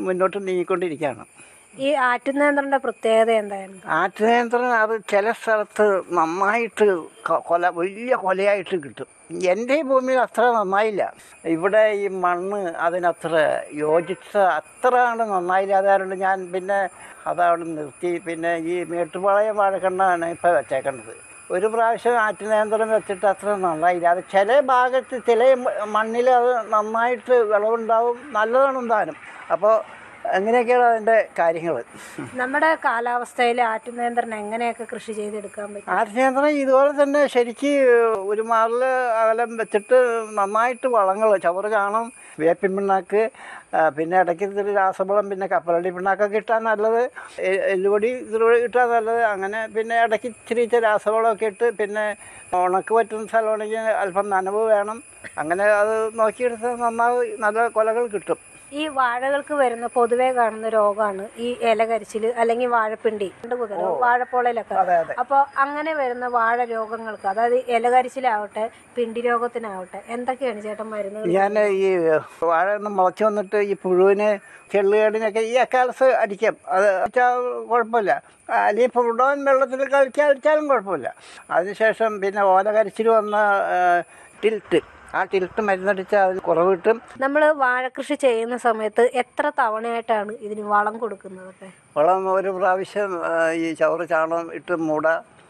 മുന്നോട്ട് നീങ്ങിക്കൊണ്ടിരിക്കുകയാണ് ഈ ആറ്റുനേന്ത്രന്റെ പ്രത്യേകത എന്തായിരുന്നു ആറ്റുനേന്ത്രൻ അത് ചില സ്ഥലത്ത് നന്നായിട്ട് ക- കൊല വലിയ കൊലയായിട്ട് കിട്ടും എൻ്റെ ഈ ഭൂമിയിൽ അത്ര നന്നായില്ല ഇവിടെ ഈ മണ്ണ് അതിനത്ര യോജിച്ച അത്ര ആണ് നന്നായില്ല അതുകൊണ്ട് ഞാൻ പിന്നെ അതവിടെ നിർത്തി പിന്നെ ഈ മേട്ടുപാളയം വാഴക്കണ്ണാണ് ഇപ്പോൾ വെച്ചേക്കുന്നത് ഒരു പ്രാവശ്യം ആറ്റുനേന്ത്രം വെച്ചിട്ട് അത്ര നന്നായില്ല അത് ചില ഭാഗത്ത് ചില മണ്ണിൽ അത് നന്നായിട്ട് വിളവുണ്ടാവും നല്ലതാണ് താനും അപ്പോൾ അങ്ങനെയൊക്കെയാണ് അതിൻ്റെ കാര്യങ്ങൾ നമ്മുടെ കാലാവസ്ഥയിൽ ആറ്റുനേന്ത്രൻ എങ്ങനെയൊക്കെ കൃഷി ചെയ്തെടുക്കാൻ പറ്റും ആർച്ചേന്ദ്രൻ ഇതുപോലെ തന്നെ ശരിക്ക് ഒരു മാറിൽ അകലം വെച്ചിട്ട് നന്നായിട്ട് വളങ്ങൾ ചവറ് ചാണം വേപ്പിൻ പിണ്ണാക്ക് ആ, പിന്നെ ഇടയ്ക്ക് ഇത്തിരി രാസവളം പിന്നെ കപ്പലണ്ടി പിണ്ണാക്കൊക്കെ ഇട്ടാൽ നല്ലത് എ- എല്ലുപൊടി ഇതിലൂടെ ഇട്ടാൽ നല്ലത് അങ്ങനെ പിന്നെ ഇടയ്ക്ക് ഇച്ചിരി ഇച്ചിരി രാസവളമൊക്കെ ഇട്ട് പിന്നെ ഉണക്ക് പറ്റുന്ന സ്ഥലമാണെങ്കിൽ അല്പം നനവ് വേണം അങ്ങനെ അത് നോക്കിയെടുത്താൽ നന്നാവ് നല്ല കൊലകൾ കിട്ടും ഈ വാഴകൾക്ക് വരുന്ന പൊതുവെ കാണുന്ന രോഗമാണ് ഈ ഇല കരിച്ചിൽ അല്ലെങ്കിൽ വാഴപ്പിണ്ടി രണ്ട് കുതിര വാഴപ്പോളയിലൊക്കെ അതെ അതെ അപ്പോൾ അങ്ങനെ വരുന്ന വാഴ രോഗങ്ങൾക്ക് അതായത് ഇല കരിച്ചിലാവട്ടെ പിണ്ടി രോഗത്തിനാവട്ടെ എന്തൊക്കെയാണ് ചേട്ടൻ മരുന്നുകൾ ഞാൻ ഈ വാഴ ഒന്ന് മുളച്ച് വന്നിട്ട് ഈ പുഴുവിന് ചെള്ളുകേടിനൊക്കെ ഈ അക്കാലത്ത് അടിക്കാം അത് വെച്ചാൽ കുഴപ്പമില്ല അല്ലെങ്കിൽ പുഴുവൻ വെള്ളത്തിൽ കളിക്കാൻ അടിച്ചാലും കുഴപ്പമില്ല അതിനുശേഷം പിന്നെ ഓല കരിച്ചിൽ വന്ന ആ, ടിൽറ്റ് ആ ടിൽറ്റ് മരുന്നടിച്ചാൽ അതിന് കുറവ് കിട്ടും നമ്മൾ വാഴകൃഷി ചെയ്യുന്ന സമയത്ത് എത്ര തവണയായിട്ടാണ് ഇതിന് വളം കൊടുക്കുന്നതൊക്കെ വളം ഒരു പ്രാവശ്യം ആ, ഈ ചവറ് ചാണകം ഇട്ട് മൂട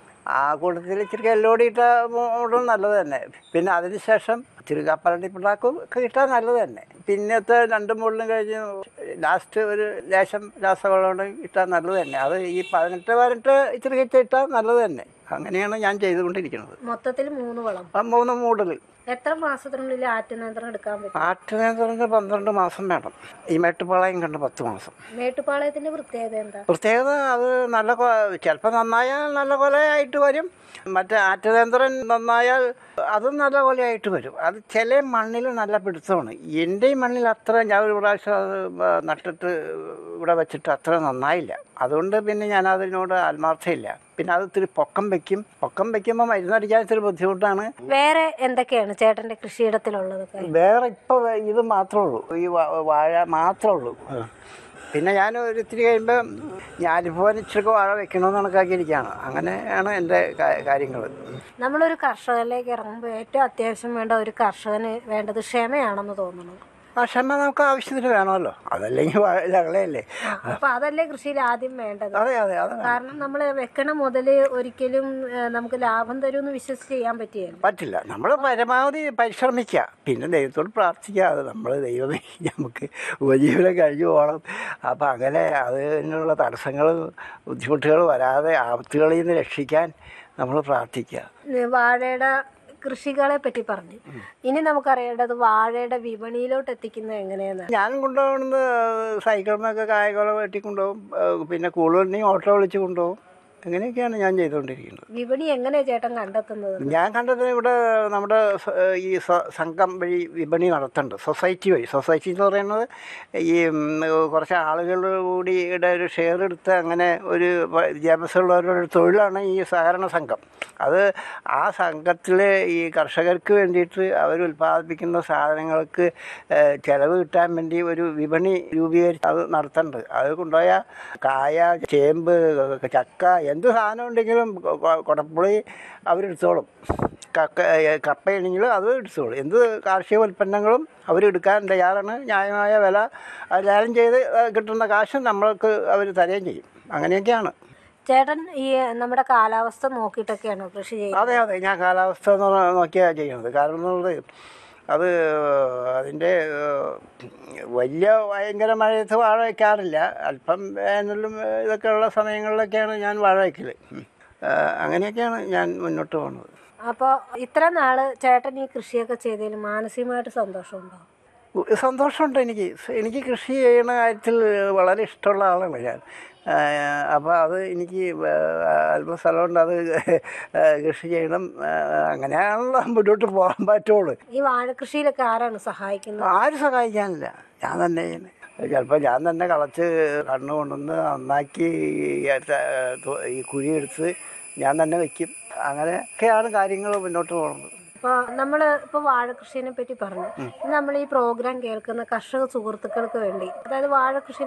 ആ കൂട്ടത്തിൽ ഇച്ചിരി എല്ലോടി ഇട്ട മൂടും നല്ലത് തന്നെ പിന്നെ അതിന് ശേഷം ഇച്ചിരി കപ്പലണ്ടി പിണ്ണാക്കും ഒക്കെ ഇട്ടാൽ നല്ലത് തന്നെ പിന്നത്തെ രണ്ട് മൂടിലും കഴിഞ്ഞ് ലാസ്റ്റ് ഒരു ലേശം രാസവളം ഇട്ടാൽ നല്ലത് തന്നെ അത് ഈ പതിനെട്ട് പതിനെട്ട് ഇച്ചിരി ഇച്ചിരി ഇട്ടാൽ നല്ലത് തന്നെ അങ്ങനെയാണ് ഞാൻ ചെയ്തുകൊണ്ടിരിക്കുന്നത് മൊത്തത്തിൽ മൂന്ന് വളം ആ മൂന്ന് മൂടൽ എത്ര മാസത്തിനുള്ളിൽ ആറ്റുനിയന്ത്രണം എടുക്കാൻ പറ്റും ആറ്റുനേന്ത്രത്തിന് പന്ത്രണ്ട് മാസം വേണം ഈ മെട്ടുപാളയം കണ്ട് പത്ത് മാസം മേട്ടുപാളയത്തിന്റെ പ്രത്യേകത എന്താ പ്രത്യേകത അത് നല്ല ചിലപ്പോൾ നന്നായാൽ നല്ല കൊലയായിട്ട് വരും മറ്റേ ആറ്റുതന്ത്രൻ നന്നായാൽ അതും നല്ല കൊലയായിട്ട് വരും അത് ചില മണ്ണിൽ നല്ല പിടുത്തമാണ് എൻ്റെ ഈ മണ്ണിൽ അത്ര ഞാൻ ഒരു പ്രാവശ്യം അത് ബ- നട്ടിട്ട് ഇവിടെ വെച്ചിട്ട് അത്ര നന്നായില്ല അതുകൊണ്ട് പിന്നെ ഞാൻ അതിനോട് ആത്മാർത്ഥയില്ല പിന്നെ അത് ഇത്തിരി പൊക്കം വെക്കും പൊക്കം വെക്കുമ്പോൾ മരുന്നടിക്കാൻ ഇത്തിരി ബുദ്ധിമുട്ടാണ് വേറെ എന്തൊക്കെയാണ് ചേട്ടന്റെ കൃഷിയിടത്തിലുള്ളതൊക്കെ വേറെ ഇപ്പോൾ ഇത് മാത്രമേ ഉള്ളൂ ഈ വാ- വാഴ മാത്രമേ ഉള്ളൂ പിന്നെ ഞാൻ ഒരു ഇത്തിരി കഴിയുമ്പോൾ ഞാനിപ്പോൾ ഇച്ചിരി വാഴ വെക്കണമെന്ന് കണക്കാക്കിയിരിക്കുകയാണ് അങ്ങനെയാണ് എൻ്റെ കാര്യങ്ങൾ നമ്മളൊരു കർഷകനിലേക്ക് ഇറങ്ങുമ്പോൾ ഏറ്റവും അത്യാവശ്യം വേണ്ട ഒരു കർഷകന് വേണ്ടത് ക്ഷമയാണെന്ന് തോന്നുന്നു ആ ക്ഷമ നമുക്ക് ആവശ്യത്തിന് വേണമല്ലോ അതല്ലെങ്കിൽ വാഴ ലകളയല്ലേ അപ്പൊ അതല്ലേ കൃഷിയിൽ ആദ്യം വേണ്ടത് അതെ അതെ അതെ കാരണം നമ്മൾ വെക്കണ മുതല് ഒരിക്കലും ഏഹ്, നമുക്ക് ലാഭം തരുമെന്ന് വിശ്വസിച്ച് ചെയ്യാൻ പറ്റിയല്ല പറ്റില്ല നമ്മൾ പരമാവധി പരിശ്രമിക്കുക പിന്നെ ദൈവത്തോട് പ്രാർത്ഥിക്കുക അത് നമ്മൾ ദൈവമേ നമുക്ക് ഉപജീവനം കഴിഞ്ഞു പോകണം അപ്പം അങ്ങനെ അതിനുള്ള തടസ്സങ്ങൾ ബുദ്ധിമുട്ടുകൾ വരാതെ ആപത്തുകളിൽ നിന്ന് രക്ഷിക്കാൻ നമ്മൾ പ്രാർത്ഥിക്കുക ഏഹ്, വാഴയുടെ കൃഷികളെ പറ്റി പറഞ്ഞു ഇനി നമുക്കറിയേണ്ടത് വാഴയുടെ വിപണിയിലോട്ട് എത്തിക്കുന്നത് എങ്ങനെയെന്നാണ് ഞാൻ കൊണ്ടുപോകുന്നത് സൈക്കിളിനൊക്കെ കായകളെ വെട്ടി കൊണ്ടുപോകും ഏഹ് പിന്നെ കൂടുതൽ ഓട്ടോ വിളിച്ച് കൊണ്ടുപോകും അങ്ങനെയൊക്കെയാണ് ഞാൻ ചെയ്തുകൊണ്ടിരിക്കുന്നത് വിപണി എങ്ങനെയാ ചേട്ടൻ കണ്ടെത്തുന്നത് ഞാൻ കണ്ടത് ഇവിടെ നമ്മുടെ സ- ഈ സ- സംഘം വഴി വിപണി നടത്തുന്നുണ്ട് സൊസൈറ്റി വഴി സൊസൈറ്റി എന്ന് പറയുന്നത് ഈ ഉം, കുറച്ച് ആളുകൾ കൂടി ഇവിടെ ഒരു ഷെയർ എടുത്ത് അങ്ങനെ ഒരു വ- വിദ്യാഭ്യാസമുള്ളവരുടെ ഒരു തൊഴിലാണ് ഈ സഹകരണ സംഘം അത് ആ സംഘത്തിൽ ഈ കർഷകർക്ക് വേണ്ടിയിട്ട് അവർ ഉൽപ്പാദിപ്പിക്കുന്ന സാധനങ്ങൾക്ക് ഏഹ്, ചെലവ് കിട്ടാൻ വേണ്ടി ഒരു വിപണി രൂപീകരിച്ച് അത് നടത്തുന്നുണ്ട് അത് കൊണ്ടുപോയാൽ കായ ചേമ്പ് ചക്ക എന്ത് സാധനം ഉണ്ടെങ്കിലും കൊ- കൊ- കൊടപ്പുളി അവരെടുത്തോളും കക്ക കപ്പയാണെങ്കിലും അത് എടുത്തോളും എന്ത് കാർഷിക ഉൽപ്പന്നങ്ങളും അവരെടുക്കാൻ തയ്യാറാണ് ന്യായമായ വില അത് ലേലം ചെയ്ത് ഏഹ്, കിട്ടുന്ന കാശ് നമ്മൾക്ക് അവർ തരുകയും ചെയ്യും അങ്ങനെയൊക്കെയാണ് ചേട്ടൻ ഈ നമ്മുടെ കാലാവസ്ഥ നോക്കിയിട്ടൊക്കെയാണോ കൃഷി ചെയ്യുന്നത് അതെ അതെ ഞാൻ കാലാവസ്ഥ എന്ന് പറഞ്ഞാൽ നോക്കിയാണ് ചെയ്യുന്നത് കാരണം എന്നുള്ളത് അത് അതിൻ്റെ ഏഹ്, വലിയ ഭയങ്കര മഴയത്ത് വാഴ വയ്ക്കാറില്ല അല്പം വേനലും ഏഹ്, ഇതൊക്കെ ഉള്ള സമയങ്ങളിലൊക്കെയാണ് ഞാൻ വാഴ വയ്ക്കൽ ഉം. ഏഹ്, അങ്ങനെയൊക്കെയാണ് ഞാൻ മുന്നോട്ട് പോകുന്നത് അപ്പോൾ ഇത്ര നാള് ചേട്ടൻ ഈ കൃഷിയൊക്കെ ചെയ്തതിൽ മാനസികമായിട്ട് സന്തോഷമുണ്ടോ സന്തോഷമുണ്ട് എനിക്ക് എനിക്ക് കൃഷി ചെയ്യുന്ന കാര്യത്തിൽ വളരെ ഇഷ്ടമുള്ള ആളാണ് ഞാൻ അപ്പോൾ അത് എനിക്ക് അല്പം സ്ഥലമുണ്ട് അത് കൃഷി ചെയ്യണം ആ, അങ്ങനെയാണല്ലോ മുന്നോട്ട് പോകാൻ പറ്റുള്ളൂ ഈ വാഴകൃഷിയിലൊക്കെ ആരാണ് സഹായിക്കുന്നത് ആരും സഹായിക്കാനില്ല ഞാൻ തന്നെ ചെയ്യുന്നത് ചിലപ്പോൾ ഞാൻ തന്നെ കളച്ച് കണ്ണ് കൊണ്ടുവന്ന് നന്നാക്കി ഈ ത- ഈ കുഴിയെടുത്ത് ഞാൻ തന്നെ വെക്കും അങ്ങനെയൊക്കെയാണ് കാര്യങ്ങൾ മുന്നോട്ട് പോകുന്നത് ഇപ്പോൾ നമ്മൾ ഇപ്പോൾ വാഴകൃഷിനെ പറ്റി പറഞ്ഞു നമ്മൾ ഈ പ്രോഗ്രാം കേൾക്കുന്ന കർഷക സുഹൃത്തുക്കൾക്ക് വേണ്ടി അതായത് വാഴകൃഷി